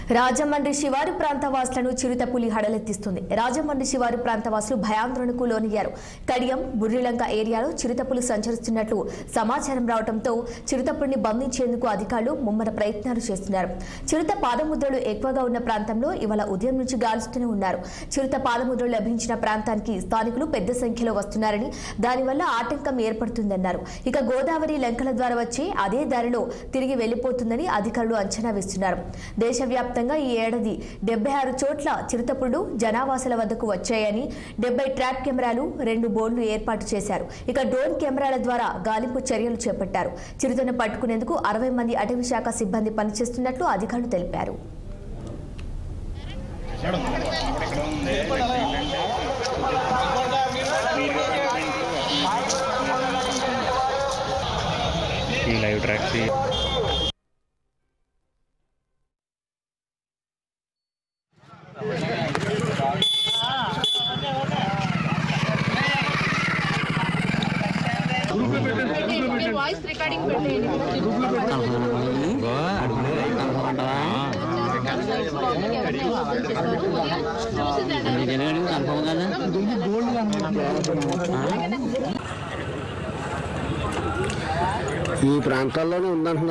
రాజమండ్రి శివారు ప్రాంత వాసులను చిరుతపులి హడలెత్తిస్తుంది రాజమండ్రి శివారు ప్రాంత వాసులు భయాందోళనకు లోనయ్యారు కడియం బుర్రిలంక ఏరియాలో చిరుతపులి సంచరిస్తున్నట్లు సమాచారం రావడంతో చిరుతపులిని బంధించేందుకు అధికారులు ముమ్మర ప్రయత్నాలు చేస్తున్నారు చిరుత పాదముద్రలు ఎక్కువగా ఉన్న ప్రాంతంలో ఇవాళ ఉదయం నుంచి గాలుస్తూనే ఉన్నారు చిరుత పాదముద్రలు లభించిన ప్రాంతానికి స్థానికులు పెద్ద సంఖ్యలో వస్తున్నారని దానివల్ల ఆటంకం ఏర్పడుతుందన్నారు ఇక గోదావరి లెంకల ద్వారా వచ్చి అదే దారిలో తిరిగి వెళ్లిపోతుందని అధికారులు అంచనా వేస్తున్నారు దేశవ్యాప్తంగా ఈ ఏడాది డెబ్బై ఆరు చోట్ల చిరుతపుడు జనావాసాల వద్దకు వచ్చాయని డెబ్బై ట్రాప్ కెమెరాలు రెండు బోర్డులు ఏర్పాటు చేశారు ఇక డ్రోన్ కెమెరాల ద్వారా గాలింపు చర్యలు చేపట్టారు చిరుతను పట్టుకునేందుకు అరవై మంది అటవీ శాఖ సిబ్బంది పనిచేస్తున్నట్లు అధికారులు తెలిపారు ఈ లైవ్ ట్రాక్స్ వాయిస్ రికార్డింగ్ పెట్టేయండి కన్ఫర్మ్ కదా ఈ ప్రాంతాల్లోనే ఉందంటున్నారు